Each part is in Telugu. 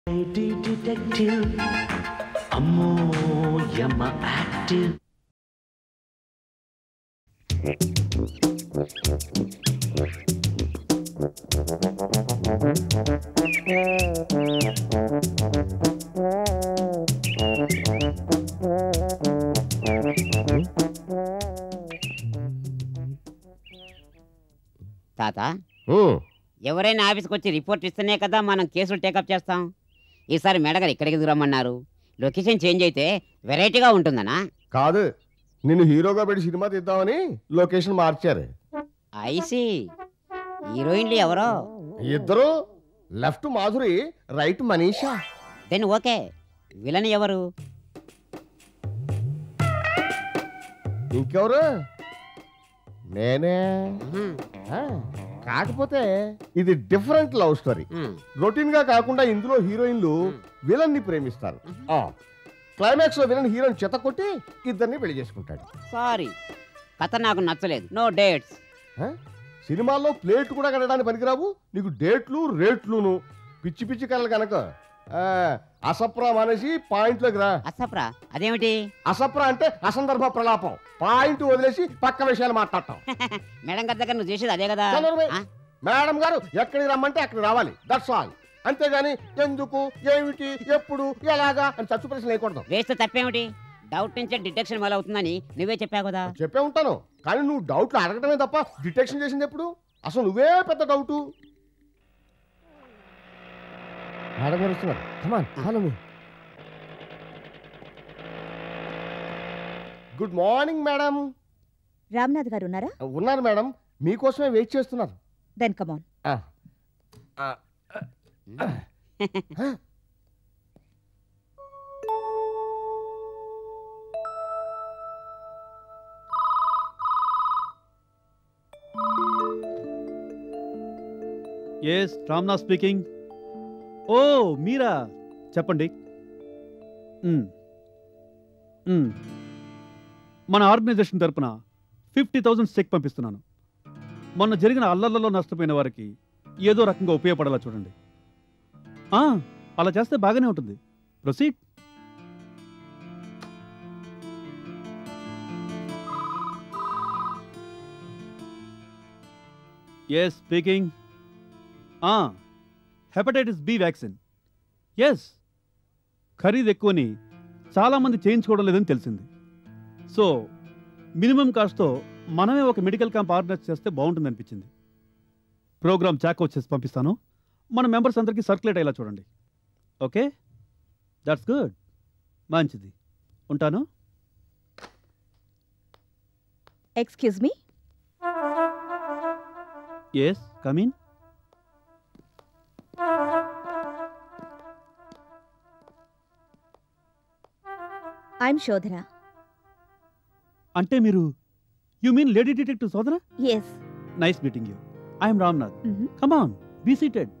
ఐటీ డిటెక్టివ్ అమ్మో యమ్మ యాక్టివ్ తాత ఎవరైనా ఆఫీస్కి వచ్చి రిపోర్ట్ ఇస్తేనే కదా మనం కేసులు టేకప్ చేస్తాం ఈసారి మేడగారు ఇక్కడికి రమ్మన్నారు లొకేషన్ చేంజ్ అయితే వెరైటీగా ఉంటుందనా కాదు నిన్ను హీరోగా పెట్టి సినిమా తీద్దామని లొకేషన్ మార్చారు ఐసి హీరోయిన్లు ఎవరో ఇద్దరు left Madhuri right Manisha then okay villain ఎవరు ఇంకెవరు నేనే ఆహా, ఆ, కాకపోతే ఇది డిఫరెంట్ లవ్ స్టోరీ ఆ, రొటీన్ గా కాకుండా ఇందులో హీరోయిన్లు విలన్ ని ప్రేమిస్తారు ఆ క్లైమాక్స్ లో విలన్ హీరోయిన్ చెత్త కొట్టి ఇద్దరిని పెళ్లి చేసుకుంటాడు సారీ కథ నాకు నచ్చలేదు నో డేట్స్ ఆ? సినిమాల్లో ప్లేట్ కూడా కట్టడానికి పనికిరావు నీకు డేట్లు రేట్లును పిచ్చి పిచ్చి కళలు కనుక ఆ, అసప్రా అనేసి పాయింట్లోకి రా అసప్రా అదేమిటి అసప్రా అంటే అసందర్భ ప్రలాపం పాయింట్ వదిలేసి పక్క విషయాలు మాట్లాడటం మేడం గారి దగ్గర నువ్వు చేసేది అదే కదా చంద్రబాబు, ఆ? మేడం గారు ఎక్కడికి రమ్మంటే అక్కడికి రావాలి దట్స్ ఆల్ అంతేగాని ఎందుకు ఏమిటి ఎప్పుడు ఎలాగా అని చచ్చు ప్రశ్న లేకూడదు వేస్తే తప్పేమిటి డౌట్ నుంచే డిటెక్షన్ మొదలవుతుందని నువ్వే చెప్పావు కదా చెప్పే ఉంటాను కానీ నువ్వు డౌట్లు అడగటమే తప్ప డిటెక్షన్ చేసింది ఎప్పుడు అసలు నువ్వే పెద్ద డౌటు మేడం గారు వస్తున్నారు come on hello good morning madam Ramnath గారు ఉన్నారా ఉన్నారు మేడం మీకోసమే వెయిట్ చేస్తున్నారు దెన్ కమాన్ ఆ. ఆ. ఎస్ రామ్నా స్పీకింగ్ ఓ మీరా చెప్పండి మ్. మ్. మన ఆర్గనైజేషన్ తరపున ఫిఫ్టీ థౌజండ్ చెక్ పంపిస్తున్నాను మొన్న జరిగిన అల్లర్లలో నష్టపోయిన వారికి ఏదో రకంగా ఉపయోగపడేలా చూడండి ఆ, అలా చేస్తే బాగానే ఉంటుంది proceed yes speaking hepatitis B vaccine yes ఖరీదు ఎక్కువని చాలామంది చేయించుకోవడం లేదని తెలిసింది సో మినిమం కాస్ట్తో మనమే ఒక మెడికల్ క్యాంప్ ఆర్గనైజ్ చేస్తే బాగుంటుంది అనిపించింది ప్రోగ్రామ్ చాకౌట్ చేసి పంపిస్తాను మన మెంబర్స్ అందరికీ సర్క్యులేట్ అయ్యేలా చూడండి ఓకే దట్స్ గుడ్ మంచిది ఉంటాను excuse me yes come in I'm Sodhana అంటే మీరు యు మీన్ లేడీ డిటెక్టివ్ సోదరా yes nice meeting you I'm Ramnath come on be seated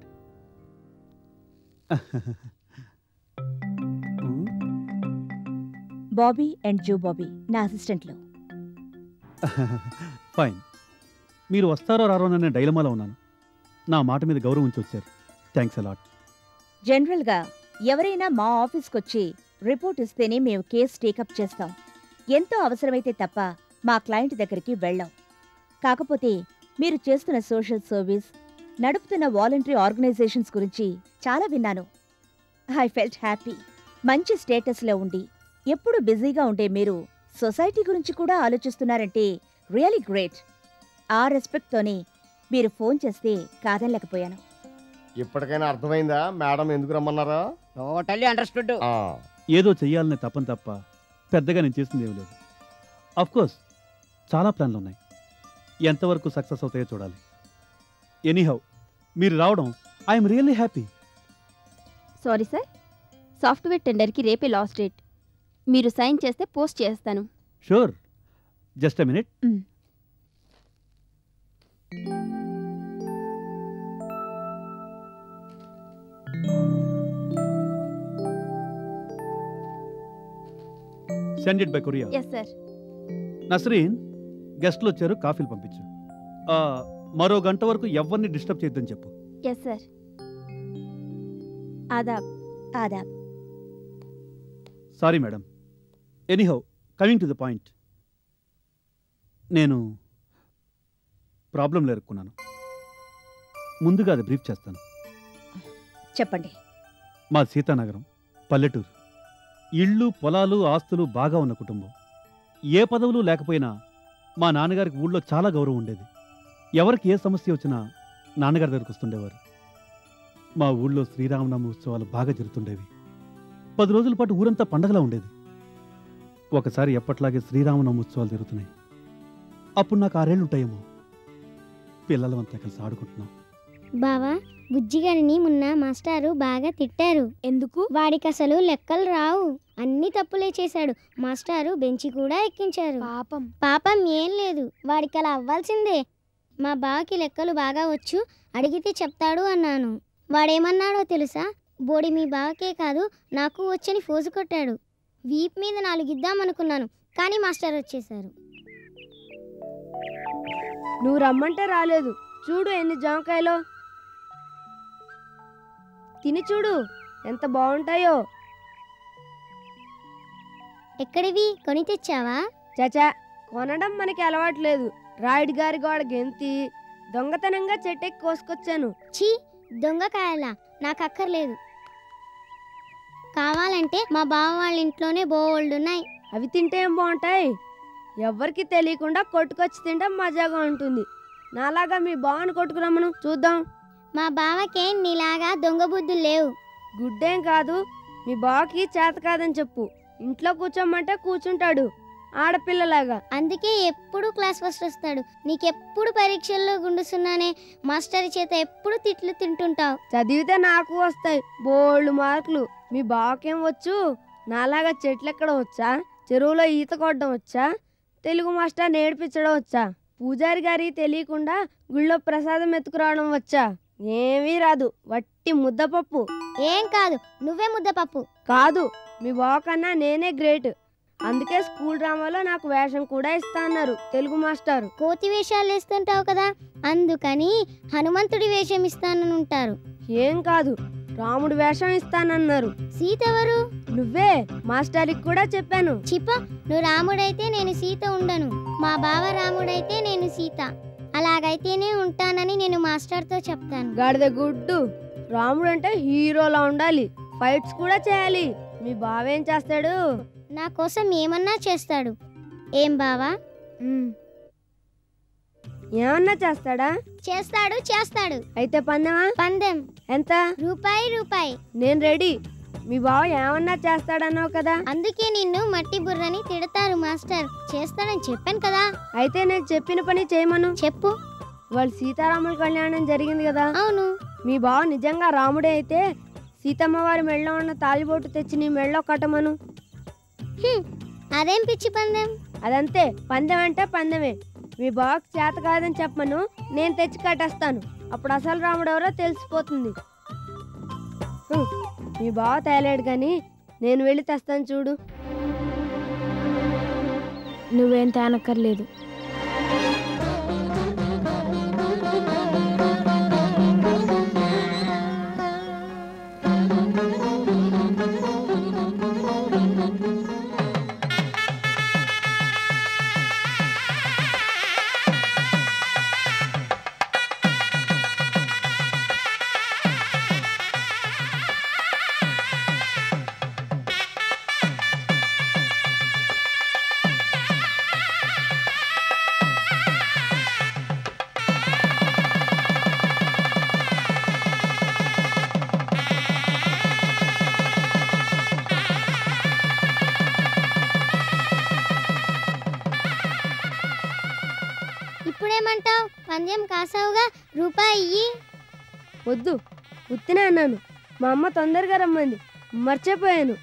Bobby and జూ బాబీ నా అసిస్టెంట్లు ఫైన్ మీరు వస్తారో రారో అనే డైలమాలో ఉన్నాను నా మాట మీద గౌరవం ఉంచి వచ్చారు థ్యాంక్స్ అలాట్ జనరల్గా ఎవరైనా మా ఆఫీస్కి వచ్చి రిపోర్ట్ ఇస్తేనే మేము కేసు టేకప్ చేస్తాం ఎంతో అవసరమైతే తప్ప మా క్లయింట్ దగ్గరికి వెళ్ళాం కాకపోతే మీరు చేస్తున్న సోషల్ సర్వీస్ నడుపుతున్న వాలంటరీ ఆర్గనైజేషన్స్ గురించి చాలా విన్నాను ఐ ఫెల్ట్ హ్యాపీ మంచి స్టేటస్లో ఉండి ఎప్పుడు బిజీగా ఉండే మీరు సొసైటీ గురించి కూడా ఆలోచిస్తున్నారంటే రియలీ గ్రేట్ ఆ రెస్పెక్ట్తోనే మీరు ఫోన్ చేస్తే కాదనలేకపోయాను ఇప్పటికైనా అర్థమైందా మేడం ఎందుకు రమ్మన్నారా టోటల్లీ అండర్స్టూడ్ ఆ, ఏదో చెయ్యాలనే తప్పని తప్ప పెద్దగా నేను చేసింది ఏమీ లేదు కోర్స్ చాలా ప్లాన్లు ఉన్నాయి ఎంతవరకు సక్సెస్ అవుతాయో చూడాలి ఎనీహౌ మీరు రావడం I'm really happy sorry sir software టెండర్కి రేపే లాస్ట్ డేట్ మీరు సైన్ చేస్తే పోస్ట్ చేస్తాను షూర్ జస్ట్ అ మినిట్ మ్. Send it by courier yes sir Nasreen గెస్ట్లు వచ్చారు కాఫీలు పంపించు ఆ, మరో గంట వరకు ఎవరిని డిస్టర్బ్ చేయొద్దని చెప్పు ఎస్ సార్ ఆదాబ్ ఆదాబ్ sorry madam anyhow coming to the point నేను ప్రాబ్లంలో ఎరుక్కున్నాను ముందుగా అది బ్రీఫ్ చేస్తాను చెప్పండి మా సీతానగరం పల్లెటూరు ఇళ్ళు పొలాలు ఆస్తులు బాగా ఉన్న కుటుంబం ఏ పదవులు లేకపోయినా మా నాన్నగారికి ఊళ్ళో చాలా గౌరవం ఉండేది ఎవరికి ఏ సమస్య వచ్చినా నాన్నగారి దగ్గరికి వస్తుండేవారు మా ఊళ్ళో శ్రీరామనవమి ఉత్సవాలు బాగా జరుగుతుండేవి పది రోజుల పాటు ఊరంతా పండగలా ఉండేది ఒకసారి ఎప్పట్లాగే శ్రీరామనవమి ఉత్సవాలు జరుగుతున్నాయి అప్పుడు నాకు ఆరేళ్ళు ఉంటాయేమో పిల్లలమంతా కలిసి ఆడుకుంటున్నాం బావా బుజ్జిగారిని మొన్న మాస్టారు బాగా తిట్టారు ఎందుకు వాడికి అసలు లెక్కలు రావు అన్ని తప్పులే చేశాడు మాస్టారు బెంచి కూడా ఎక్కించారు పాపం పాపం ఏం లేదు వాడికి అలా అవ్వాల్సిందే మా బావకి లెక్కలు బాగా వచ్చు అడిగితే చెప్తాడు అన్నాను వాడేమన్నాడో తెలుసా బోడి మీ బావకే కాదు నాకు వచ్చని ఫోజు కొట్టాడు వీప్ మీద నాలుగు ఇద్దామనుకున్నాను కానీ మాస్టర్ వచ్చేశారు నువ్వు రమ్మంటే రాలేదు చూడు ఎన్ని జామకాయలో తిని చూడు ఎంత బాగుంటాయో ఎక్కడివి కొని తెచ్చావా చచా కొనడం మనకి అలవాట్లేదు రాయుడి గారి గోడ గెంతి దొంగతనంగా చెట్టెక్కి కోసుకొచ్చాను ఛీ దొంగకాయల నాకు అక్కర్లేదు కావాలంటే మా బావ వాళ్ళ ఇంట్లోనే బోల్డ్ ఉన్నాయి అవి తింటే ఏం బాగుంటాయి ఎవ్వరికి తెలియకుండా కొట్టుకొచ్చి తింటే మజాగా ఉంటుంది నాలాగా మీ బావని కొట్టుకురమ్మను చూద్దాం మా బావకేం నీలాగా దొంగ బుద్ధులు లేవు గుడ్డేం కాదు మీ బావకి చేత కాదని చెప్పు ఇంట్లో కూర్చోమంటే కూర్చుంటాడు ఆడపిల్లలాగా అందుకే ఎప్పుడు క్లాస్ ఫస్ట్ వస్తాడు నీకెప్పుడు పరీక్షల్లో గుండుసున్నానే మాస్టర్ చేత ఎప్పుడు తిట్లు తింటుంటావు చదివితే నాకు వస్తాయి బోల్డ్ మార్కులు మీ బావకేం వచ్చు నాలాగా చెట్లు ఎక్కడం వచ్చా చెరువులో ఈత కొట్టడం వచ్చా తెలుగు మాస్టర్ నేర్పించడం వచ్చా పూజారి గారి తెలియకుండా గుళ్ళో ప్రసాదం ఎత్తుకురావడం వచ్చా ఏమీ రాదు వట్టి ముద్దపప్పు ఏం కాదు నువ్వే ముద్దపప్పు కాదు మీ బావ కన్నా నేనే గ్రేట్ అందుకే స్కూల్ డ్రామాలో నాకు వేషం కూడా ఇస్తా అన్నారు తెలుగు మాస్టారు కోతి వేషాలు వేస్తుంటావు కదా అందుకని హనుమంతుడి వేషం ఇస్తానని ఉంటారు ఏం కాదు రాముడు వేషం ఇస్తానన్నారు సీత ఎవరు నువ్వే మాస్టర్కి కూడా చెప్పాను చిప నువ్వు రాముడైతే నేను సీత ఉండను మా బావ రాముడైతే నేను సీత అలాగైతేనే ఉంటానని నేను మాస్టర్తో చెప్తాను గాడిద గుడ్డు రాముడు అంటే హీరోలా ఉండాలి ఫైట్స్ కూడా చేయాలి మీ బావేం చేస్తాడు నా కోసం ఏమన్నా చేస్తాడు ఏం బావా ఏమన్నా చేస్తాడా చేస్తాడు చేస్తాడు అయితే పందెమా పందెం ఎంత రూపాయి రూపాయి నేను రెడీ మీ బావ ఏమన్నా చేస్తాడన్నావు కదా అందుకే నిన్ను మట్టి బుర్రని తిడతారు మాస్టర్ చేస్తాడని చెప్పాను కదా అయితే నేను చెప్పిన పని చేయమను చెప్పు వాళ్ళు సీతారాముల కళ్యాణం జరిగింది కదా అవును మీ బావ నిజంగా రాముడే అయితే సీతమ్మ వారి మెళ్ళలో ఉన్న తాలిబోటు తెచ్చి నీ మెళ్ళలో కట్టమను హ్మ్, అదేం పిచ్చి పందెం అదంతే పందెం అంటే పందెమే మీ బావకు చేత కాదని చెప్పమను నేను తెచ్చి కట్టేస్తాను అప్పుడు అసలు రాముడు ఎవరో తెలిసిపోతుంది హ్మ్, మీ బావ తేలేడు కానీ నేను వెళ్ళి తెస్తాను చూడు నువ్వేం తేనక్కర్లేదు ఇప్పుడేమంటావు పందెం కాసావుగా రూపాయి ఇయ్యి వద్దు ఉత్తినే అన్నాను మా అమ్మ తొందరగా రమ్మంది మర్చిపోయాను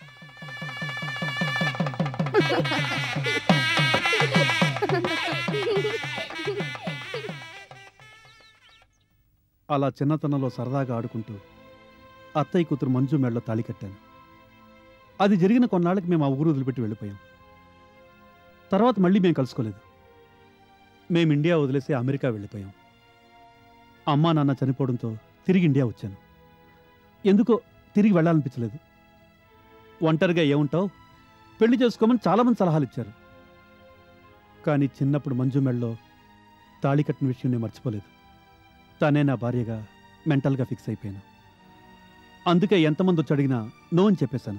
అలా చిన్నతనంలో సరదాగా ఆడుకుంటూ అత్తయ్య కూతురు మంజు మెడలో తాళి కట్టాను అది జరిగిన కొన్నాళ్ళకి మేము ఆ ఊరు వదిలిపెట్టి వెళ్ళిపోయాం తర్వాత మళ్ళీ మేము కలుసుకోలేదు మేము ఇండియా వదిలేసి అమెరికా వెళ్ళిపోయాం అమ్మా నాన్న చనిపోవడంతో తిరిగి ఇండియా వచ్చాను ఎందుకో తిరిగి వెళ్ళాలనిపించలేదు ఒంటరిగా ఏముంటావు పెళ్లి చేసుకోమని చాలామంది సలహాలు ఇచ్చారు కానీ చిన్నప్పుడు మంజు మెళ్ళలో తాళి కట్టిన విషయం నేను మర్చిపోలేదు తనే నా భార్యగా మెంటల్గా ఫిక్స్ అయిపోయాను అందుకే ఎంతమంది వచ్చి అడిగినా నో అని చెప్పేశాను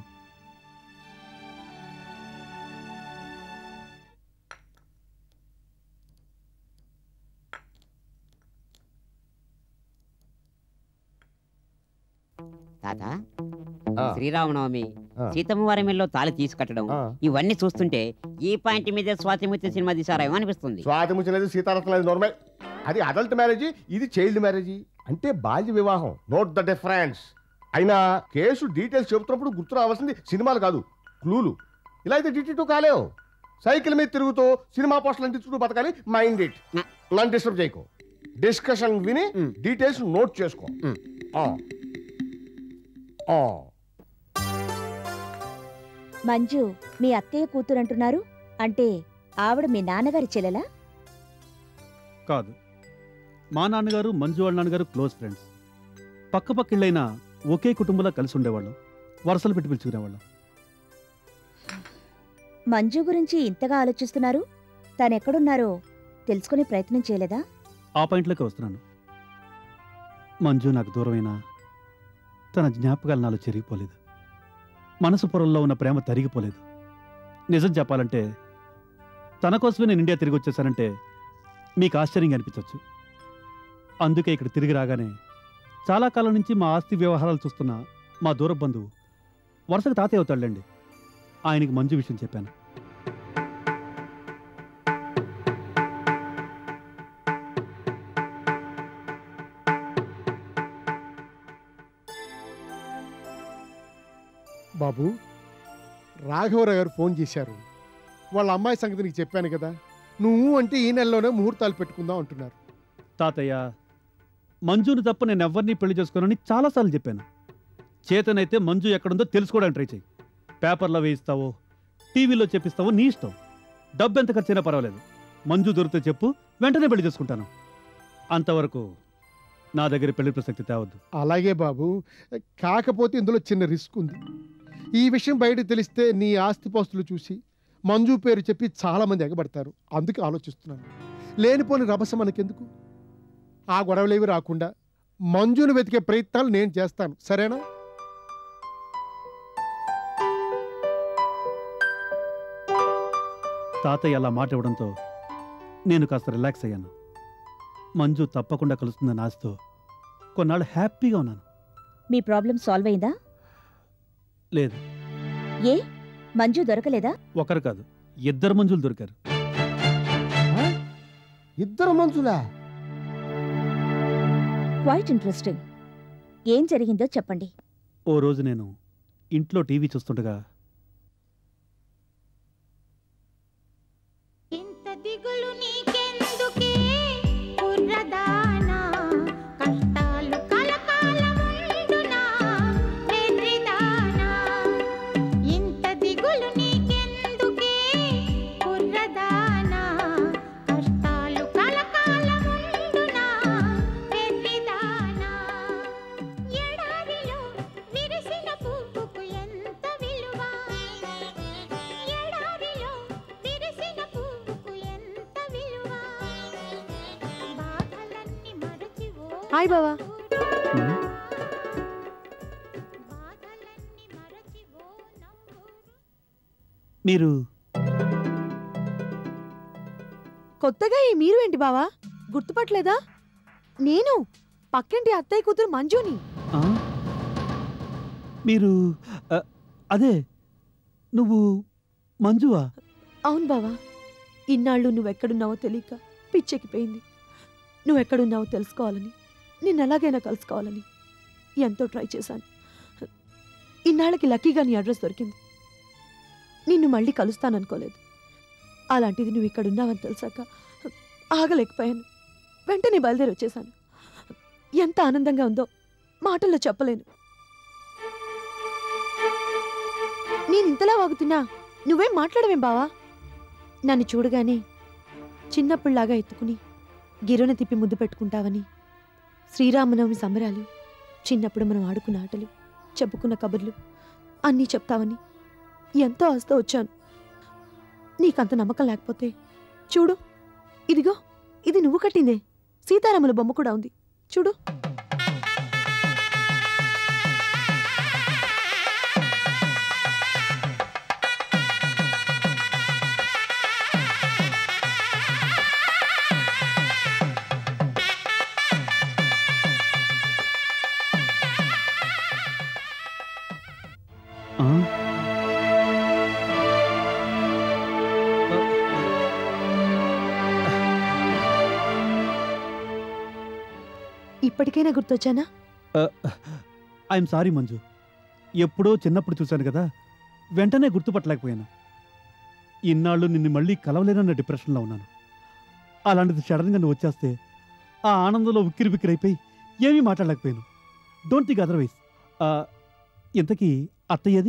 తాత ఆ, శ్రీరామనవమి ఆ. సీతమ్మ వారి మెల్లో తాళి తీసుకట్టడం ఆ. ఇవన్నీ చూస్తుంటే ఈ పాయింట్ మీదే స్వాతిముత్య సినిమా తీసారేమో అనిపిస్తుంది స్వాతి ముచ్చలేదు సీతారత్నం లేదు నోర్మల్ అది అడల్ట్ మ్యారేజ్ ఇది చైల్డ్ మ్యారేజ్ అంటే బాల్య వివాహం నోట్ ద డిఫరెన్స్ అయినా కేసు డీటెయిల్స్ చెబుతున్నప్పుడు గుర్తు రావాల్సింది సినిమాలు కాదు క్లూలు ఇలా అయితే డిటెక్టివ్ టూ కాలేవు సైకిల్ మీద తిరుగుతూ సినిమా పోస్టులు అంటించుకుంటూ బతకాలి మైండ్ ఇట్ నన్ను డిస్టర్బ్ చేయకు డిస్కషన్ విని మ్. డీటెయిల్స్ నోట్ చేసుకో మ్. ఆ. ఆ. మంజు మీ అత్తయ్య కూతురు అంటున్నారు అంటే ఆవిడ మీ నాన్నగారి చెల్లెలా కాదు మా నాన్నగారు మంజు వాళ్ళ నాన్నగారు క్లోజ్ ఫ్రెండ్స్ పక్క పక్కిళ్ళైనా ఒకే కుటుంబంలో కలిసి ఉండేవాళ్ళం వరుసలు పెట్టి పిలుచుకునేవాళ్ళం మంజు గురించి ఇంతగా ఆలోచిస్తున్నారు తనెక్కడున్నారో తెలుసుకునే ప్రయత్నం చేయలేదా ఆ పాయింట్లోకి వస్తున్నాను మంజు నాకు దూరమైనా తన జ్ఞాపకాలు నాలో చెరిగిపోలేదు మనసు పొరల్లో ఉన్న ప్రేమ తరిగిపోలేదు నిజం చెప్పాలంటే తన కోసమే నేను ఇండియా తిరిగి వచ్చేసానంటే మీకు ఆశ్చర్యంగా అనిపించవచ్చు అందుకే ఇక్కడ తిరిగి రాగానే చాలా కాలం నుంచి మా ఆస్తి వ్యవహారాలు చూస్తున్న మా దూర బంధువు వరుసగా తాతయ్య అవుతాడులేండి ఆయనకి మంజు విషయం చెప్పాను బాబు రాఘవరావు గారు ఫోన్ చేశారు వాళ్ళ అమ్మాయి సంగతి నీకు చెప్పాను కదా నువ్వు అంటే ఈ నెలలోనే ముహూర్తాలు పెట్టుకుందాం అంటున్నారు తాతయ్య మంజుని తప్ప నేను ఎవరిని పెళ్లి చేసుకోనని చాలాసార్లు చెప్పాను చేతనైతే మంజు ఎక్కడుందో తెలుసుకోవడానికి ట్రై చేయి పేపర్లో వేయిస్తావో టీవీలో చెప్పిస్తావో నీ ఇష్టం డబ్బు ఎంత ఖర్చైనా పర్వాలేదు మంజు దొరికితే చెప్పు వెంటనే పెళ్లి చేసుకుంటాను అంతవరకు నా దగ్గర పెళ్లి ప్రసక్తి తేవద్దు అలాగే బాబు కాకపోతే ఇందులో చిన్న రిస్క్ ఉంది ఈ విషయం బయటకు తెలిస్తే నీ ఆస్తిపాస్తులు చూసి మంజు పేరు చెప్పి చాలా మంది ఎగబడతారు అందుకే ఆలోచిస్తున్నాను లేనిపోని రభస మనకెందుకు ఆ గొడవలేవి రాకుండా మంజును వెతికే ప్రయత్నాలు నేను చేస్తాను సరేనా తాతయ్య అలా మాట ఇవ్వడంతో నేను కాస్త రిలాక్స్ అయ్యాను మంజు తప్పకుండా కలుస్తుందని ఆశతో కొన్నాళ్ళు హ్యాపీగా ఉన్నాను మీ ప్రాబ్లం సాల్వ్ అయిందా లేదు ఏ మంజు దొరకలేదా ఒకరు కాదు ఇద్దరు మంజులు దొరికారు ఇద్దరు మంచులా క్వైట్ ఇంట్రెస్టింగ్ ఏం జరిగిందో చెప్పండి ఓ రోజు నేను ఇంట్లో టీవీ చూస్తుండగా ఇంత దిగులు నీకెందుకే కుర్రదానా కష్టాలు కలకాలముండునా వెర్రిదానా ఇంత దిగులు నీకెందుకే కుర్రదానా కష్టాలు కలకాలముండునా వెర్రిదానా ఎడారిలో విరిసిన పువ్వుకు ఎంత విలువ ఎడారిలో విరిసిన పువ్వుకు ఎంత విలువ బాధలన్నీ మరచి ఓ హాయ్ బావా హ్మ్? బాధలన్నీ మరచి ఓ నవ్వు మీరు కొత్తగా ఈ మీరు ఏంటి బావా గుర్తుపట్టలేదా నేను పక్కింటి అత్తయ్య కూతురు మంజుని ఆ? మీరు ఆ, అదే నువ్వు మంజువా అవును బావా ఇన్నాళ్ళు నువ్వెక్కడున్నావో తెలియక పిచ్చెక్కిపోయింది నువ్వెక్కడున్నావో తెలుసుకోవాలని నిన్ను ఎలాగైనా కలుసుకోవాలని ఎంతో ట్రై చేశాను ఇన్నాళ్ళకి లక్కీగా నీ అడ్రస్ దొరికింది నిన్ను మళ్ళీ కలుస్తాననుకోలేదు అలాంటిది నువ్వు ఇక్కడ ఉన్నావని తెలిసాక ఆగలేకపోయాను వెంటనే బయలుదేరి వచ్చేసాను ఎంత ఆనందంగా ఉందో మాటల్లో చెప్పలేను నేను ఇంతలా వాగుతున్నా నువ్వేం మాట్లాడవేం బావా నన్ను చూడగానే చిన్నప్పుడులాగా ఎత్తుకుని గిరున తిప్పి ముద్దు పెట్టుకుంటావని శ్రీరామనవమి సంబరాలు చిన్నప్పుడు మనం ఆడుకున్న ఆటలు చెప్పుకున్న కబుర్లు అన్నీ చెప్తావని ఎంతో ఆస్తో వచ్చాను నీకంత నమ్మకం లేకపోతే చూడు ఇదిగో ఇది నువ్వు కట్టిందే సీతారాముల బొమ్మ కూడా ఉంది చూడు ఆ? ఇప్పటికైనా గుర్తొచ్చానా ఐఎమ్ సారీ మంజు ఎప్పుడో చిన్నప్పుడు చూశాను కదా వెంటనే గుర్తుపట్టలేకపోయాను ఇన్నాళ్ళు నిన్ను మళ్ళీ కలవలేనన్న డిప్రెషన్లో ఉన్నాను అలాంటిది సడన్గా నువ్వు వచ్చేస్తే ఆ ఆనందంలో ఉక్కిరి బిక్కిరైపోయి ఏమీ మాట్లాడలేకపోయాను డోంట్ థింక్ అదర్వైజ్ ఇంతకీ అత్తయ్యది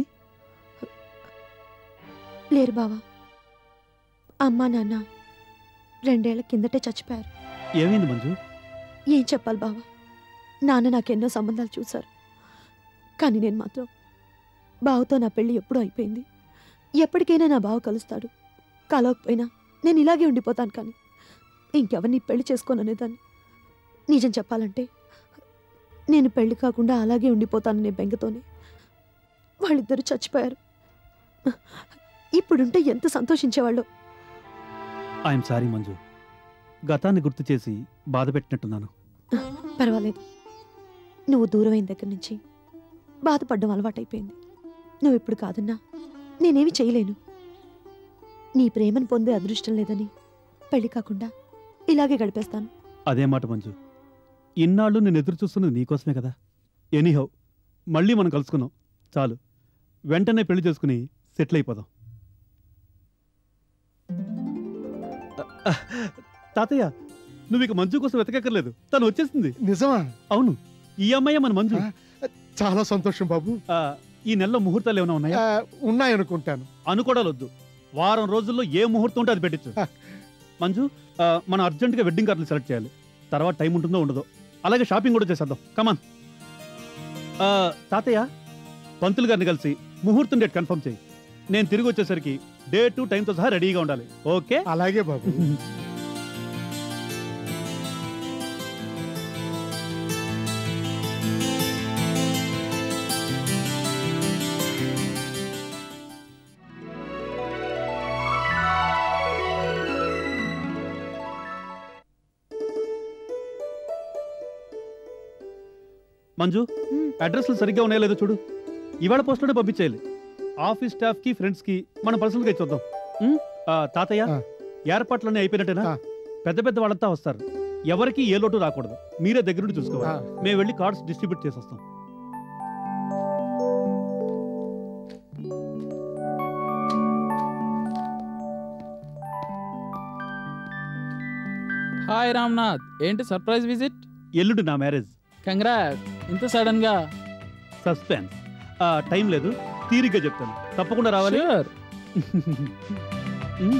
లేరు బావా అమ్మా నాన్న రెండేళ్ల కిందటే చచ్చిపోయారు ఏమైంది మంజు ఏం చెప్పాలి బావా నాన్న నాకెన్నో సంబంధాలు చూశారు కానీ నేను మాత్రం బావతో నా పెళ్లి ఎప్పుడూ అయిపోయింది ఎప్పటికైనా నా బావ కలుస్తాడు కలవకపోయినా నేను ఇలాగే ఉండిపోతాను కానీ ఇంకెవరిని పెళ్లి చేసుకోననేదాన్ని నిజం చెప్పాలంటే నేను పెళ్లి కాకుండా అలాగే ఉండిపోతాననే బెంగతోనే వాళ్ళిద్దరూ చచ్చిపోయారు ఇప్పుడుంటే ఎంత సంతోషించేవాళ్ళు ఐఎమ్ సారీ మంజు గతాన్ని గుర్తు చేసి బాధ పెట్టినట్టున్నాను పర్వాలేదు నువ్వు దూరమైన దగ్గర నుంచి బాధపడడం అలవాటైపోయింది నువ్వు ఇప్పుడు కాదన్నా నేనేమి చేయలేను నీ ప్రేమను పొందే అదృష్టం లేదని పెళ్లి కాకుండా ఇలాగే గడిపేస్తాను అదే మాట మంజు ఇన్నాళ్ళు నేను ఎదురు చూస్తున్నది నీకోసమే కదా ఎనీహౌ మళ్ళీ మనం కలుసుకున్నాం చాలు వెంటనే పెళ్లి చేసుకుని సెటిల్ అయిపోదాం తాతయ్య నువ్వు ఇక మంజు కోసం వెతకక్కర్లేదు తను వచ్చేసింది నిజమా అవును ఈ అమ్మాయి మన మంజు చాలా సంతోషం బాబు ఆ, ఈ నెలలో ముహూర్తాలు ఏమైనా ఉన్నాయా ఆ, ఉన్నాయనుకుంటాను అనుకోవడాలొద్దు వారం రోజుల్లో ఏ ముహూర్తం ఉంటే అది పెట్టించు మంజు ఆ, మనం అర్జెంటుగా వెడ్డింగ్ కార్డులు సెలెక్ట్ చేయాలి తర్వాత టైం ఉంటుందో ఉండదో అలాగే షాపింగ్ కూడా చేసేద్దాం కమాన్ తాతయ్య పంతులు గారిని కలిసి ముహూర్తం డేట్ కన్ఫర్మ్ చేయి నేను తిరిగి వచ్చేసరికి డేటు టైంతో సహా రెడీగా ఉండాలి ఓకే అలాగే బాబు మంజు అడ్రస్లు సరిగ్గా ఉన్నాయో లేదో చూడు ఇవాళ పోస్ట్లోనే పంపించేయాలి ఆఫీస్ స్టాఫ్ కి ఫ్రెండ్స్ కి మనం పర్సనల్గా ఇచ్చొద్దాం ఉమ్? ఆ, తాతయ్య ఏర్పాట్లన్నీ అయిపోయినట్టేనా పెద్ద పెద్ద వాళ్ళంతా వస్తారు ఎవరికి ఏ లోటు రాకూడదు మీరే దగ్గరుండి చూసుకోవాలి మేము వెళ్ళి కార్డ్స్ డిస్ట్రిబ్యూట్ చేసేస్తాం హాయ్ రామ్నాథ్ ఏంటి సర్ప్రైజ్ విజిట్ ఎల్లుండి నా మ్యారేజ్ కంగ్రాట్ ఇంత సడన్ గా సస్పెన్స్ టైం లేదు తీరిగ్గా చెప్తాను తప్పకుండా రావాలి ఉమ్.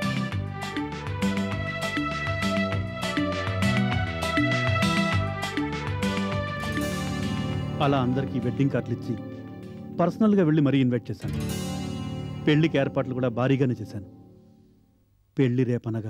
అలా అందరికీ వెడ్డింగ్ కార్డులు ఇచ్చి పర్సనల్గా వెళ్ళి మరీ ఇన్వైట్ చేశాను పెళ్లికి ఏర్పాట్లు కూడా భారీగానే చేశాను పెళ్లి రేపనగా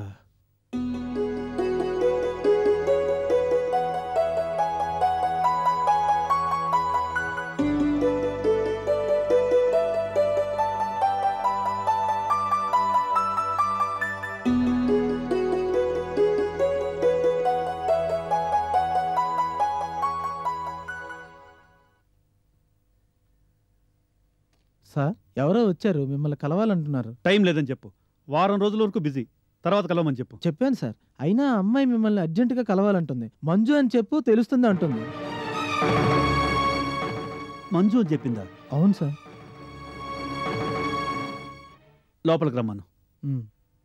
సార్ ఎవరో వచ్చారు మిమ్మల్ని కలవాలంటున్నారు టైం లేదని చెప్పు వారం రోజుల వరకు బిజీ తర్వాత కలవమని చెప్పు చెప్పాను సార్ అయినా అమ్మాయి మిమ్మల్ని అర్జెంటుగా కలవాలంటుంది మంజు అని చెప్పు తెలుస్తుంది అంటుంది మంజు అని చెప్పిందా అవును సార్ లోపలికి రమ్మను ఉమ్.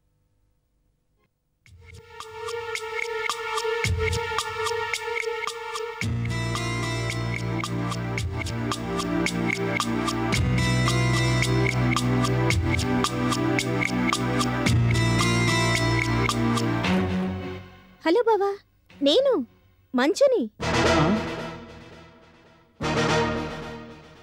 హలో బావా నేను మంచుని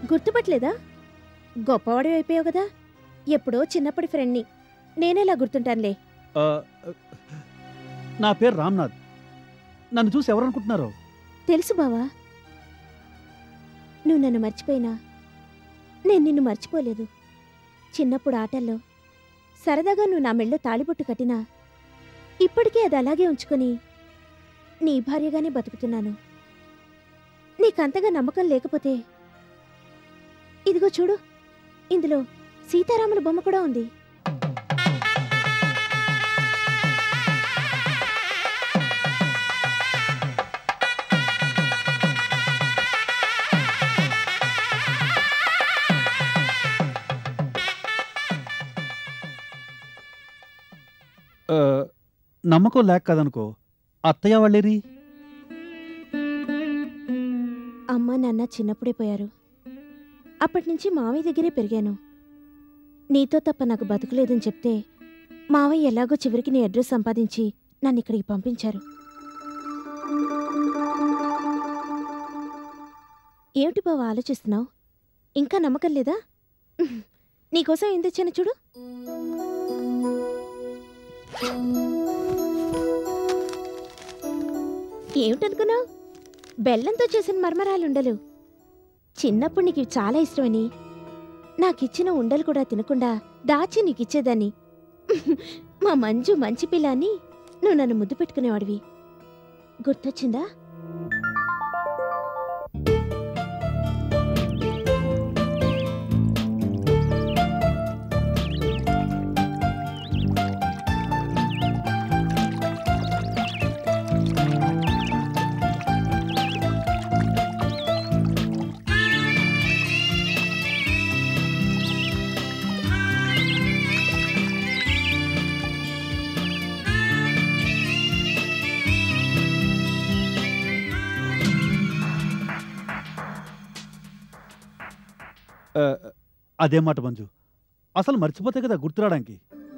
గుర్తుపట్టలేదా గొప్పవాడి అయిపోయావు కదా ఎప్పుడో చిన్నప్పటి ఫ్రెండ్ని నేనేలా గుర్తుంటానులే ఆ, నా పేరు రామ్నాథ్ నన్ను చూసి ఎవరనుకుంటున్నారో తెలుసు బావా నువ్వు నన్ను మర్చిపోయినా నేను నిన్ను మర్చిపోలేదు చిన్నప్పుడు ఆటల్లో సరదాగా నువ్వు నా మెళ్ళో తాళిబొట్టు కట్టినా ఇప్పటికీ అది అలాగే ఉంచుకొని నీ భార్యగానే బతుకుతున్నాను నీకంతగా నమ్మకం లేకపోతే ఇదిగో చూడు ఇందులో సీతారాముల బొమ్మ కూడా ఉంది ఆ, నమ్మకం లేక కదనుకో అత్తయ్య వాళ్ళేరి అమ్మ నాన్న చిన్నప్పుడే పోయారు అప్పటి నుంచి మావయ్య దగ్గరే పెరిగాను నీతో తప్ప నాకు బతుకులేదని చెప్తే మావయ్య ఎలాగో చివరికి నీ అడ్రస్ సంపాదించి నన్ను ఇక్కడికి పంపించారు ఏమిటి బావ ఆలోచిస్తున్నావు ఇంకా నమ్మకం లేదా నీకోసం ఏం తెచ్చాను చూడు ఏమిటనుకున్నావు బెల్లంతో చేసిన మర్మరాలు ఉండలు చిన్నప్పుడు నీకు ఇవి చాలా ఇష్టమని నాకిచ్చిన ఉండలు కూడా తినకుండా దాచి నీకిచ్చేదాన్ని మా మంజు మంచి పిల్ల అని నువ్వు నన్ను ముద్దు పెట్టుకునేవాడివి గుర్తొచ్చిందా ఆ, అదే మాట మంజు అసలు మర్చిపోతే కదా గుర్తురావడానికి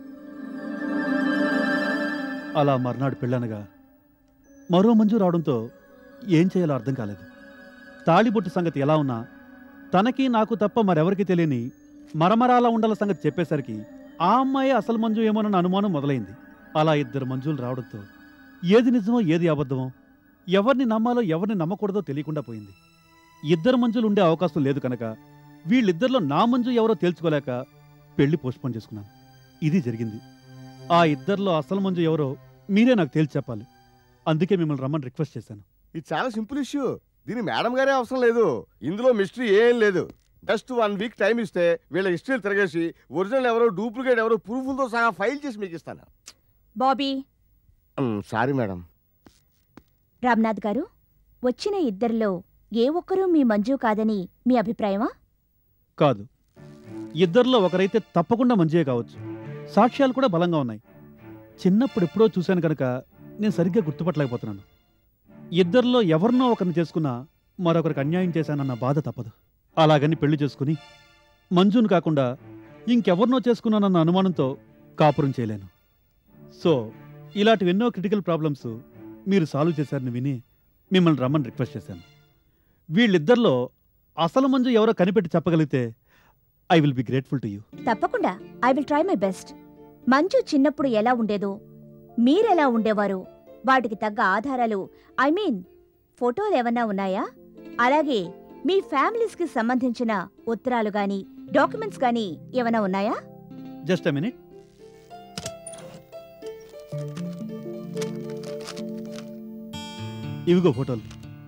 అలా మర్నాడు పెళ్ళనగా మరో మంజు రావడంతో ఏం చేయాలో అర్థం కాలేదు తాళిబొట్టు సంగతి ఎలా ఉన్నా తనకి నాకు తప్ప మరెవరికి తెలియని మరమరాల ఉండల సంగతి చెప్పేసరికి ఆ అమ్మాయి అసలు మంజు ఏమోనన్న అనుమానం మొదలైంది అలా ఇద్దరు మంజులు రావడంతో ఏది నిజమో ఏది అబద్ధమో ఎవరిని నమ్మాలో ఎవరిని నమ్మకూడదో తెలియకుండా పోయింది ఇద్దరు మంజులు ఉండే అవకాశం లేదు కనుక వీళ్ళిద్దరిలో నా మంజు ఎవరో తేల్చుకోలేక పెళ్లి పోస్ట్పోన్ చేసుకున్నాను ఇది జరిగింది ఆ ఇద్దరిలో అసలు మంజు ఎవరో మీరే నాకు తేల్చి చెప్పాలి అందుకే మిమ్మల్ని రమ్మని రిక్వెస్ట్ చేశాను ఇది చాలా సింపుల్ ఇష్యూ దీని మేడం గారే అవసరం లేదు ఇందులో మిస్టరీ ఏం లేదు జస్ట్ వన్ వీక్ టైం ఇస్తే వీళ్ళ హిస్టరీలు తిరగేసి ఒరిజినల్ ఎవరో డూప్లికేట్ ఎవరో ప్రూఫ్లతో సహా ఫైల్ చేసి మీకు ఇస్తాను బాబీ సారీ మేడం రామ్నాథ్ గారు వచ్చిన ఇద్దరిలో ఏ ఒక్కరూ మీ మంజు కాదని మీ అభిప్రాయమా కాదు ఇద్దరిలో ఒకరైతే తప్పకుండా మంచియే కావచ్చు సాక్ష్యాలు కూడా బలంగా ఉన్నాయి చిన్నప్పుడు ఎప్పుడో చూశాను కనుక నేను సరిగ్గా గుర్తుపట్టలేకపోతున్నాను ఇద్దరిలో ఎవరినో ఒకరిని చేసుకున్నా మరొకరికి అన్యాయం చేశానన్న బాధ తప్పదు అలాగని పెళ్లి చేసుకుని మంజును కాకుండా ఇంకెవరినో చేసుకున్నానన్న అనుమానంతో కాపురం చేయలేను సో ఇలాంటివి ఎన్నో క్రిటికల్ ప్రాబ్లమ్స్ మీరు సాల్వ్ చేశారని విని మిమ్మల్ని రమ్మని రిక్వెస్ట్ చేశాను వీళ్ళిద్దరిలో అసలు మంజు ఎవరో కనిపెట్టి చెప్పగలిగితే I will be grateful to you తప్పకుండా I will try my best Manju చిన్నప్పుడు ఎలా ఉండేదో మీరెలా ఉండేవారు వాటికి తగ్గ ఆధారాలు ఐ మీన్ ఫోటోలు ఏమన్నా ఉన్నాయా అలాగే మీ ఫ్యామిలీస్కి సంబంధించిన ఉత్తరాలు గాని డాక్యుమెంట్స్ గాని ఏమైనా ఉన్నాయా జస్ట్ అ మినిట్ ఇవిగో ఫోటోలు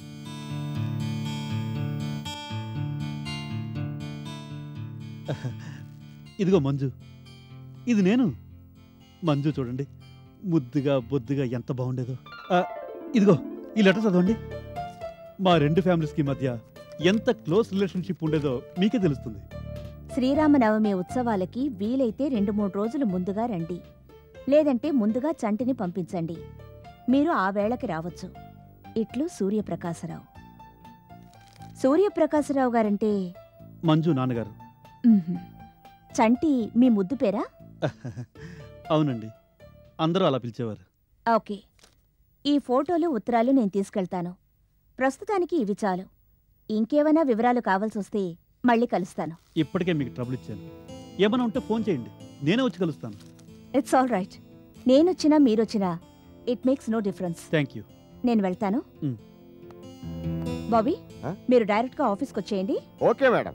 ఇదిగో మంజు ఇది నేను మంజు చూడండి ముద్దుగా బొద్దుగా ఎంత బాగుండేదో ఆ, ఇదిగో ఈ లెటర్ చదవండి మా రెండు ఫ్యామిలీస్కి మధ్య ఎంత క్లోజ్ రిలేషన్షిప్ ఉండేదో మీకే తెలుస్తుంది శ్రీరామనవమి ఉత్సవాలకి వీలైతే రెండు మూడు రోజులు ముందుగా రండి లేదంటే ముందుగా చంటిని పంపించండి మీరు ఆ వేళకి రావచ్చు ఇట్లు సూర్యప్రకాశరావు సూర్యప్రకాశరావు గారంటే మంజు నాన్నగారు మ్మ్హ్మ్. చంటి మీ ముద్దు పేరా అవునండి అందరూ అలా పిలిచేవారు ఓకే ఈ ఫోటోలు ఉత్తరాలు నేను తీసుకెళ్తాను ప్రస్తుతానికి ఇవి చాలు ఇంకేమైనా వివరాలు కావాల్సొస్తే మళ్ళీ కలుస్తాను ఇప్పటికే మీకు ట్రబుల్ ఇచ్చాను ఏమైనా ఉంటే ఫోన్ చేయండి నేనే వచ్చి కలుస్తాను ఇట్స్ ఆల్ రైట్ నేనొచ్చినా మీరొచ్చినా it makes no difference thank you నేను వెళ్తాను మ్. బాబీ ఆ? మీరు డైరెక్ట్గా ఆఫీస్కి వచ్చేయండి ఓకే మేడం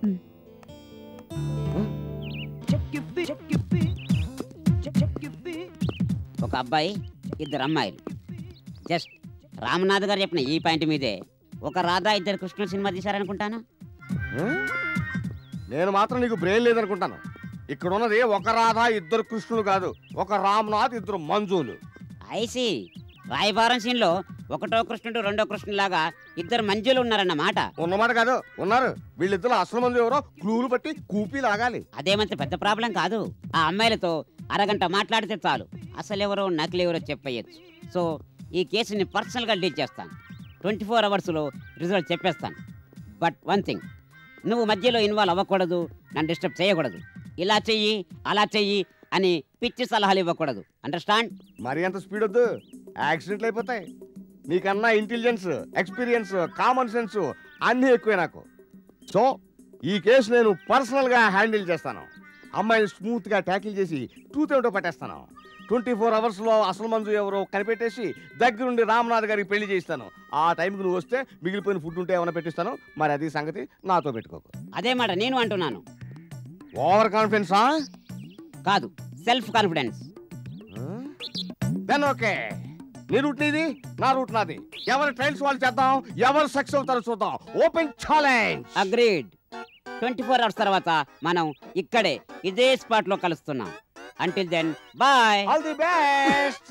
ఒక అబ్బాయి ఇద్దరు అమ్మాయిలు జస్ట్ రామనాథ్ గారు చెప్పిన ఈ పాయింట్ మీదే ఒక రాధా ఇద్దరు కృష్ణుడు సినిమా తీశారనుకుంటాను ఆ? నేను మాత్రం నీకు బ్రెయిన్ లేదనుకుంటాను ఇక్కడ ఉన్నది ఒక రాధ ఇద్దరు కృష్ణులు కాదు ఒక రామ్నాథ్ ఇద్దరు మంజులు ఐసి రాయబారం సీన్లో ఒకటో కృష్ణుడు రెండో కృష్ణుడు లాగా ఇద్దరు మంజులు ఉన్నారన్నమాట ఉన్నమాట కాదు ఉన్నారు వీళ్ళిద్దరు అసలు మంది ఎవరో క్లూలు బట్టి కూపి లాగాలి అదేమంత పెద్ద ప్రాబ్లం కాదు ఆ అమ్మాయిలతో అరగంట మాట్లాడితే చాలు అసలెవరో నకిలెవరో చెప్పేయచ్చు సో ఈ కేసుని పర్సనల్గా డీల్ చేస్తాను ట్వంటీ ఫోర్ అవర్స్లో రిజల్ట్ చెప్పేస్తాను బట్ వన్ థింగ్ నువ్వు మధ్యలో ఇన్వాల్వ్ అవ్వకూడదు నన్ను డిస్టర్బ్ చేయకూడదు ఇలా చెయ్యి అలా చెయ్యి అని పిచ్చి సలహాలు ఇవ్వకూడదు అండర్స్టాండ్ మరి అంత స్పీడ్ వద్దు యాక్సిడెంట్లు అయిపోతాయి నీకన్నా ఇంటెలిజెన్స్ ఎక్స్పీరియన్స్ కామన్ సెన్స్ అన్నీ ఎక్కువే నాకు సో ఈ కేసు నేను పర్సనల్గా హ్యాండిల్ చేస్తాను అమ్మాయిని స్మూత్గా ట్యాకిల్ చేసి టూత్ ఏమిటో పట్టేస్తాను ట్వంటీ ఫోర్ అవర్స్లో అసలు మంజు ఎవరో కనిపెట్టేసి దగ్గరుండి రామనాథ్ గారికి పెళ్లి చేయిస్తాను ఆ టైంకి నువ్వు వస్తే మిగిలిపోయిన ఫుడ్ ఉంటే ఏమైనా పెట్టిస్తాను మరి అది సంగతి నాతో పెట్టుకోకు అదే మాట నేను అంటున్నాను ఓవర్ కాన్ఫిడెన్సా కాదు సెల్ఫ్ కాన్ఫిడెన్స్ దెన్ ఓకే నీ రూట్ నీది నా రూట్ నాది ఎవరి ట్రైల్స్ వాళ్ళు చేద్దాం ఎవరు సక్సెస్ అవుతారో చూద్దాం open challenge agreed twenty four hours తర్వాత మనం ఇక్కడే ఇదే స్పాట్ లో కలుస్తున్నాం until then bye all the best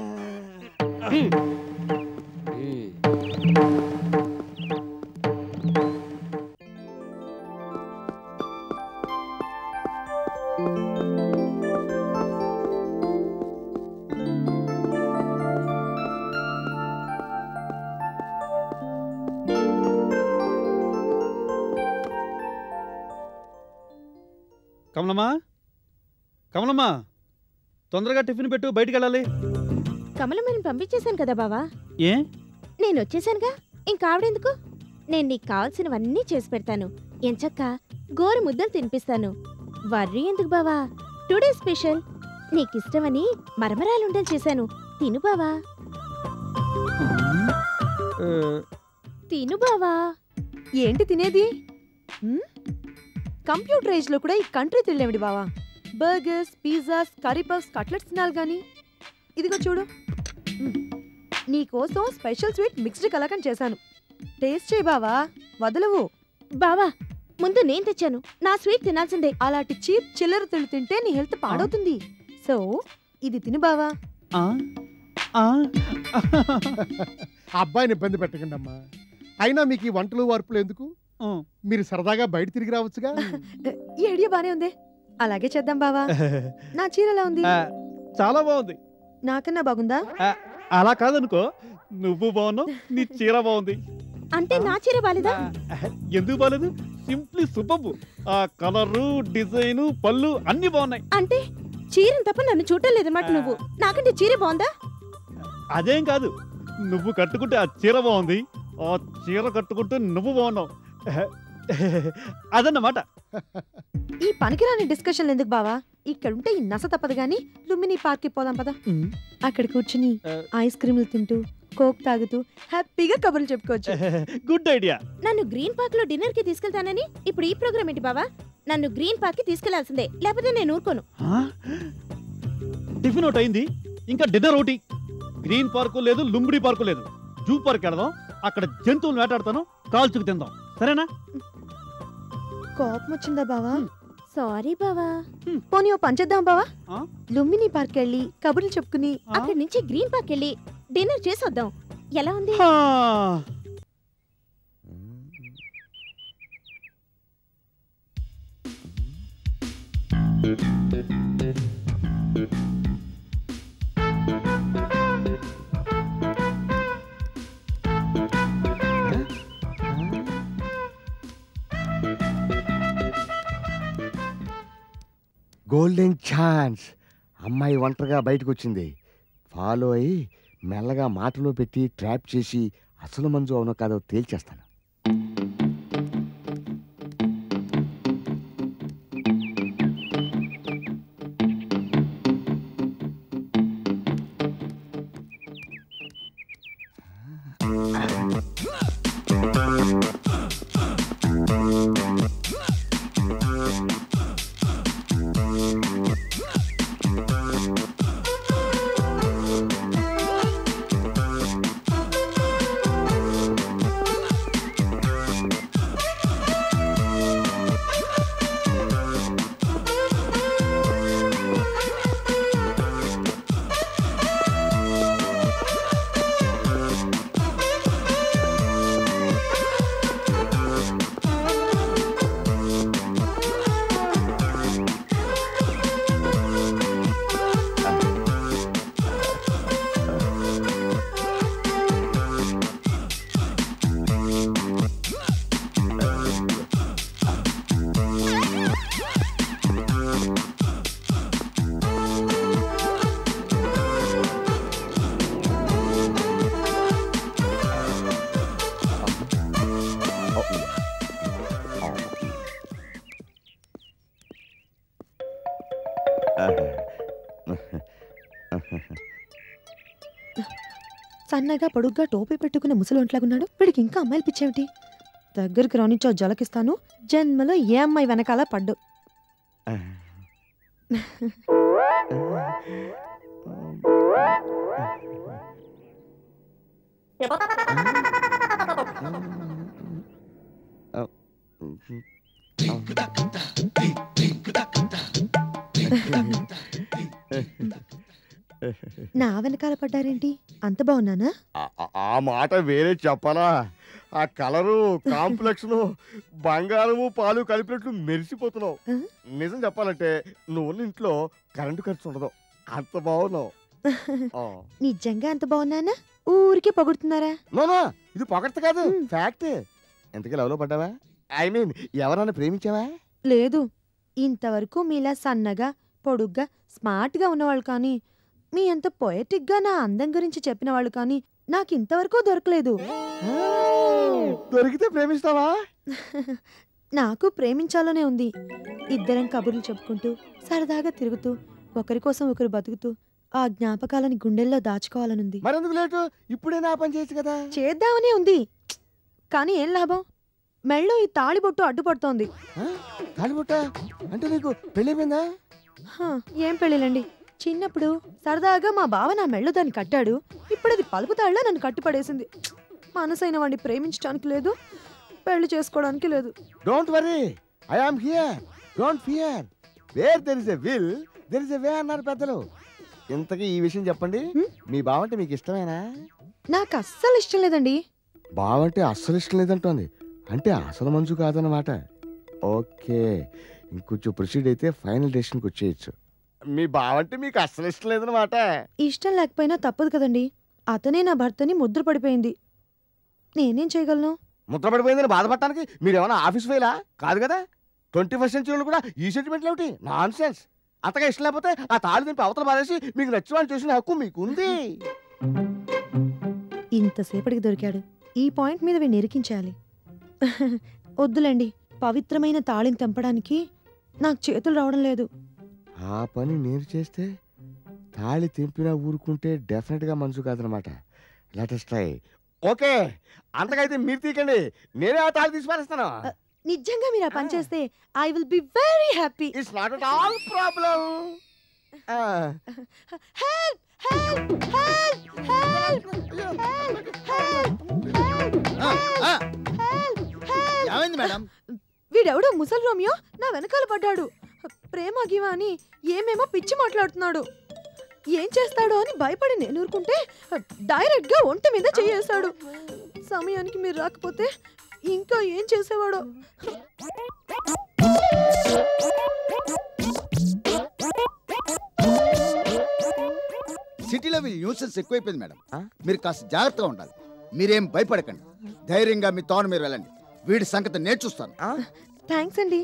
కమలమ్మా కమలమ్మా తొందరగా టిఫిన్ పెట్టు బయటికి వెళ్ళాలి కమలమ్మని పంపించేశాను కదా బావా ఏ నేను వచ్చేసానుగా ఇంకా ఆవిడెందుకు నేను నీకు కావాల్సినవన్నీ చేసి పెడతాను ఎంచక్క గోరు ముద్దలు తినిపిస్తాను వర్రీ ఎందుకు బావా టుడే స్పెషల్ నీకిష్టమని మరమరాలు ఉండలు చేశాను తిను బావా ఆ, తిను బావా ఏంటి తినేది హ్మ్? కంప్యూటర్ ఏజ్లో కూడా ఈ కంట్రీ తినలేమిడి బావా burgers pizzas curry puffs cutlets తినాలి కానీ ఇదిగో చూడు హ్మ్. నీకోసం స్పెషల్ స్వీట్ మిక్స్డ్ కలాకండ్ చేశాను టేస్ట్ చేయి బావా వదలవు బావా ముందు నేను తెచ్చాను నా స్వీట్ తినాల్సిందే అలాంటి చీప్ చిల్లర తిండి తింటే నీ హెల్త్ పాడవుతుంది సో ఇది తిను బావా ఆ, ఆ. ఆ అబ్బాయిని ఇబ్బంది పెట్టకండి అమ్మా అయినా మీకు ఈ వంటలు వార్పులు ఎందుకు ఆ. మీరు సరదాగా బయట తిరిగి రావచ్చుగా ఈ ఐడియా బానే ఉంది అలాగే చేద్దాం బావా నా చీర ఎలా ఉంది ఆ, చాలా బాగుంది నాకన్నా బాగుందా అలా కాదనుకో నువ్వు బాగున్నావు నీ చీర బాగుంది అంటే నా చీర బాలేదా ఎందుకు బాలేదు సింప్లీ సూపర్ ఆ కలరు డిజైన్ పళ్ళు అన్ని బాగున్నాయి అంటే చీరని తప్ప నన్ను చూడటం లేదన్నమాట నువ్వు నాకంటే చీర బాగుందా అదేం కాదు నువ్వు కట్టుకుంటే ఆ చీర బాగుంది ఆ చీర కట్టుకుంటే నువ్వు బాగున్నావు అదన్నమాట ఈ పనికిరాని డిస్కషన్ ఎందుకు బావా ఇక్కడుంటే ఈ నస తప్పదు గాని లుంబిని పార్క్ పోదాం పదా అక్కడ కూర్చుని ఐస్ క్రీములు తింటూ కోక్ తాగుతూ హ్యాపీగా కబుర్లు చెప్పుకోవచ్చు గుడ్ ఐడియా నన్ను గ్రీన్ పార్క్ లో డిన్నర్ కి తీసుకెళ్తానని ఇప్పుడు ఈ ప్రోగ్రామ్ ఏంటి బావా నన్ను గ్రీన్ పార్క్ కి తీసుకెళ్లాల్సిందే లేకపోతే నేను ఊరుకోను టిఫిన్ ఒకటి అయింది ఇంకా డిన్నర్ ఒకటి గ్రీన్ పార్కు లేదు లుంబిడి పార్కు లేదు జూ పార్క్ వెళదాం అక్కడ జంతువులు వేటాడతాను కాల్చుకు తిందాం సరేనా కోపం వచ్చిందా బావా సారీ బావా పోనీ ఓ పంచేద్దాం బావా ఆ? లుంబిని పార్క్ వెళ్ళి కబుర్లు చెప్పుకుని అక్కడి నుంచి గ్రీన్ పార్క్ వెళ్ళి డిన్నర్ చేసి వద్దాం ఎలా ఉంది హా. గోల్డెన్ ఛాన్స్ అమ్మాయి ఒంటరిగా బయటకు వచ్చింది ఫాలో అయి మెల్లగా మాటలో పెట్టి ట్రాప్ చేసి అసలు మంజు అవునో కాదో తేల్చేస్తాను సన్నగా పొడుగ్గా టోపీ పెట్టుకున్న ముసలోంట్లాగున్నాడు వీడికి ఇంకా అమ్మాయిలు పిచ్చేమిటి దగ్గరికి రానిచ్చో జలకిస్తాను జన్మలో ఏ అమ్మాయి వెనకాల పడ్డు నా వెనకాల పడ్డారేంటి అంత బాగున్నానా ఆ- ఆ- ఆ మాట వేరే చెప్పాలా ఆ కలరు కాంప్లెక్షన్ బంగారము పాలు కలిపినట్లు మెరిసిపోతున్నావు ఆ? నిజం చెప్పాలంటే నువ్వు ఉన్న ఇంట్లో కరెంటు ఖర్చు ఉండదు అంత బాగున్నావు ఆ. నిజంగా అంత బాగున్నానా ఊరికే పొగుడుతున్నారా నోనో ఇది పొగడ్త కాదు ఫ్యాక్ట్ ఎంతకీ లవ్లో పడ్డావా ఐ మీన్ ఎవరన్నా ప్రేమించావా లేదు ఇంతవరకు మీలా సన్నగా పొడుగ్గా స్మార్ట్గా ఉన్నవాళ్ళు కానీ మీ అంత పొయటిక్గా నా అందం గురించి చెప్పిన వాళ్ళు కానీ నాకు ఇంతవరకు దొరకలేదు దొరికితే ప్రేమిస్తావా నాకు ప్రేమించాలనే ఉంది ఇద్దరం కబుర్లు చెప్పుకుంటూ సరదాగా తిరుగుతూ ఒకరి కోసం ఒకరు బతుకుతూ ఆ జ్ఞాపకాలని గుండెల్లో దాచుకోవాలనుంది మరెందుకు లేటు ఇప్పుడే నా పని చేయొచ్చు కదా చేద్దామనే ఉంది కానీ ఏం లాభం మెళ్ళో ఈ తాళిబొట్టు అడ్డుపడుతోంది తాళిబొట్ట అంటే నీకు పెళ్ళైపోయిందా హా, ఏం పెళ్ళిలండి చిన్నప్పుడు సరదాగా మా బావ నా మెళ్ళో దాన్ని కట్టాడు ఇప్పుడు అది పలుపుతాళ్ళ నన్ను కట్టిపడేసింది మనసైన వాడిని ప్రేమించడానికి లేదు పెళ్లి చేసుకోవడానికి లేదు don't worry I am here don't fear where there is a will there is a way అన్నారు పెద్దలు ఇంతకీ ఈ విషయం చెప్పండి మీ బావంటే మీకు ఇష్టమేనా నాకు అస్సలు ఇష్టం లేదండి బావంటే అస్సలు ఇష్టం లేదంటోంది అంటే అసలు మంచు కాదన్నమాట ఓకే ఇంకొంచెం ప్రొసీడ్ అయితే ఫైనల్ డెసిషన్కి వచ్చేయచ్చు మీ బావంటే మీకు అస్సలు ఇష్టం లేదన్నమాట ఇష్టం లేకపోయినా తప్పదు కదండి అతనే నా భర్తని ముద్ర పడిపోయింది నేనేం చేయగలను ముద్ర పడిపోయిందని బాధపడటానికి మీరు ఏమైనా ఆఫీస్ ఫెయిలా కాదు కదా ట్వంటీ ఫస్ట్ సెంచరీలో కూడా ఈ సెంటిమెంట్లు ఏమిటి నాన్ సెన్స్ అంతగా ఇష్టం లేకపోతే ఆ తాళి దింపి అవతల పారేసి మీకు నచ్చిన వాళ్ళు చేసిన హక్కు మీకుంది ఇంతసేపటికి దొరికాడు ఈ పాయింట్ మీద వీడిని ఇరికించాలి వద్దులేండి పవిత్రమైన తాళిని తెంపడానికి నాకు చేతులు రావడం లేదు ఆ పని నేను చేస్తే తాళి తెంపినా ఊరుకుంటే డెఫినెట్గా మంచు కాదనమాట లెటెస్ట్ ట్రై ఓకే అంతకైతే మీరు తీకండి నేనే ఆ తాళి తీసి పారేస్తాను నిజంగా మీరు ఆ పని చేస్తే I will be very happy it's not at all problem help help help ఏమైంది మేడం వీడెవడో ముసలి రోమియో నా వెనకాల పడ్డాడు ప్రేమ గివ అని ఏమేమో పిచ్చి మాట్లాడుతున్నాడు ఏం చేస్తాడో అని భయపడి నేను ఊరుకుంటే డైరెక్ట్ గా ఒంటి మీద చేయేశాడు సమయానికి మీరు రాకపోతే ఇంకా ఏం చేసేవాడో సిటీలో వీళ్ళ న్యూసెన్స్ ఎక్కువైపోయింది మేడం మీరు కాస్త జాగ్రత్తగా ఉండాలి మీరేం భయపడకండి ధైర్యంగా మీ తోన మీరు వెళ్ళండి వీడి సంగతి నేను చూస్తాను థ్యాంక్స్ అండి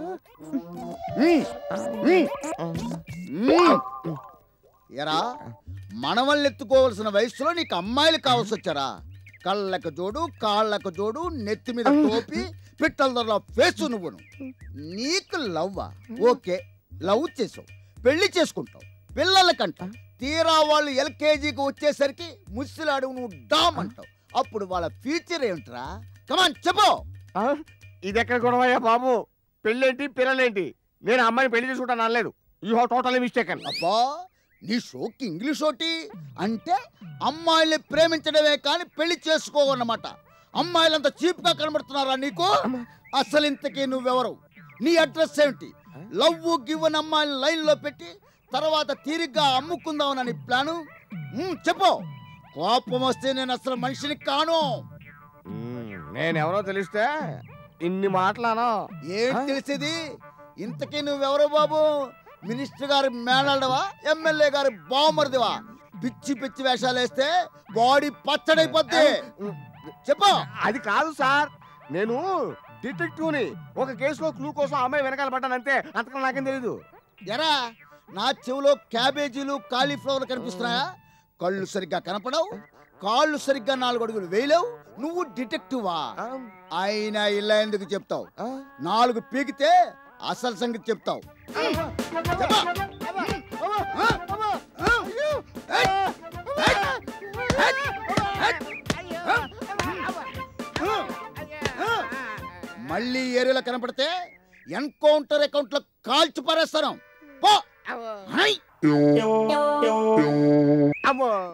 ఎరా మనవల్ని ఎత్తుకోవలసిన వయసులో నీకు అమ్మాయిలు కావాల్సి వచ్చారా కళ్ళకు జోడు కాళ్ళకు జోడు నెత్తి మీద టోపి పిట్టల ధరలో ఫేసు నువ్వును నీకు లవ్వా ఓకే లవ్ చేసావు పెళ్లి చేసుకుంటావు పిల్లలకంట తీరా వాళ్ళు ఎల్కేజీకి వచ్చేసరికి ముసిలాడు నువ్వు డామ్ అంటావు అప్పుడు వాళ్ళ ఫ్యూచర్ ఏమిట్రా కమాన్ చెప్పు ఇది ఎక్కడ గొడవయ్యా బాబు పెళ్ళేంటి పిల్లలేంటి నేను అమ్మాయిని పెళ్లి చేసుకుంటాను అనలేదు యూ హావ్ టోటలీ మిస్టేక్ అని అబ్బా నీ షోకి ఇంగ్లీష్ ఒకటి అంటే అమ్మాయిల్ని ప్రేమించడమే కానీ పెళ్లి చేసుకోవన్నమాట అమ్మాయిలంత చీప్ గా కనబడుతున్నారా నీకు అసలు ఇంతకీ నువ్వెవరు నీ అడ్రస్ ఏమిటి లవ్ గివ్ అని అమ్మాయిని లైన్ లో పెట్టి తర్వాత తీరిగ్గా అమ్ముకుందామని ప్లాను ఉమ్, చెప్పు కోపం వస్తే నేను అసలు మనిషిని కాను నేనెవరో తెలిస్తే ఇన్ని మాటలానా ఏంటి తెలిసేది ఇంతకీ నువ్వెవరు బాబు మినిస్టర్ గారి మేనల్డవా ఎమ్మెల్యే గారి బావమరిదివా పిచ్చి పిచ్చి వేషాలు వేస్తే బాడీ పచ్చడైపోద్ది చెప్పు అది కాదు సార్ నేను డిటెక్టివ్ని ఒక కేసులో క్లూ కోసం ఆ అమ్మాయి వెనకాల పడ్డాను అంతే అంతకన్నా నాకేం తెలీదు ఎరా నా చెవిలో క్యాబేజీలు కాలీఫ్లవర్ కనిపిస్తున్నాయా కళ్ళు సరిగ్గా కనపడవు కాళ్ళు సరిగ్గా నాలుగు అడుగులు వేయలేవు నువ్వు డిటెక్టివా అయినా ఇలా ఎందుకు చెప్తావు నాలుగు పీకితే అసలు సంగతి చెప్తావు చెప్పా. మళ్ళీ ఏరియాలో కనపడితే ఎన్కౌంటర్ అకౌంట్ లో కాల్చి పారేస్తాను పో హై! అమ్మో